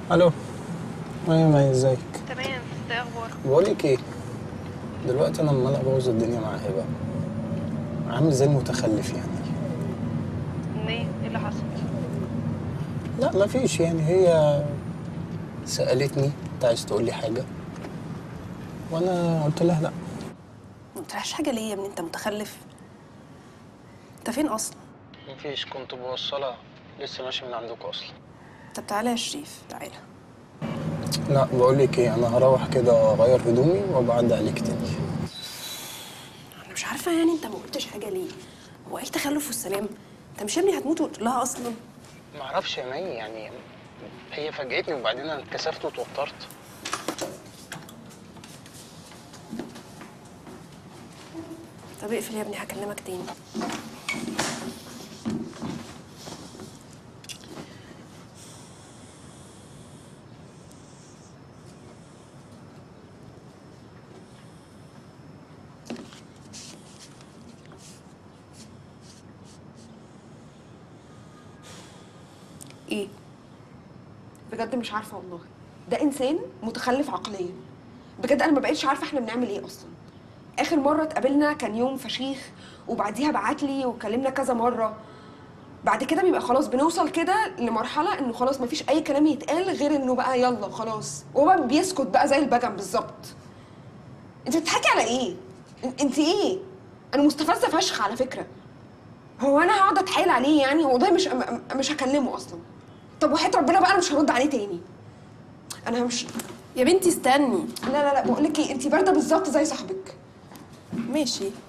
الو ايه مي ازيك تمام انت ايه اخبارك بقول لك ايه دلوقتي انا عمال ابوظ الدنيا مع هبه عامل زي المتخلف يعني ليه ايه اللي حصل لا مفيش يعني هي سالتني انت عايز تقول لي حاجه وانا قلت لها لا ما قلتلهاش حاجه ليه يا ابني انت متخلف انت فين اصلا مفيش كنت بوصلها لسه ماشي من عندكم اصلا طب تعالى يا شريف تعالى لا بقول لك ايه انا هروح كده اغير هدومي وابعد عليك تاني انا مش عارفه يعني انت ما قلتش حاجه ليه هو ايه التخلف والسلام انت مش يا ابني هتموت وتقول لها اصلا ما اعرفش يا مي يعني هي فاجئتني وبعدين انا اتكسفت واتوترت طب اقفل يا ابني هكلمك تاني ايه بجد مش عارفه والله ده انسان متخلف عقليا بجد انا ما بقتش عارفه احنا بنعمل ايه اصلا اخر مره اتقابلنا كان يوم فشيخ وبعديها بعت لي وكلمنا كذا مره بعد كده بيبقى خلاص بنوصل كده لمرحله انه خلاص مفيش اي كلام يتقال غير انه بقى يلا خلاص وهو بقى بيسكت بقى زي البجم بالظبط انت بتضحكي على ايه إن- انت ايه انا مستفزه فشخ على فكره هو انا هقعد اتحايل عليه يعني والله مش م- م- مش هكلمه اصلا طب وحياة ربنا بقى انا مش هرد عليه تاني انا مش يا بنتي استني لا لا لا بقول لك ايه انت بارده بالظبط زي صاحبك ماشي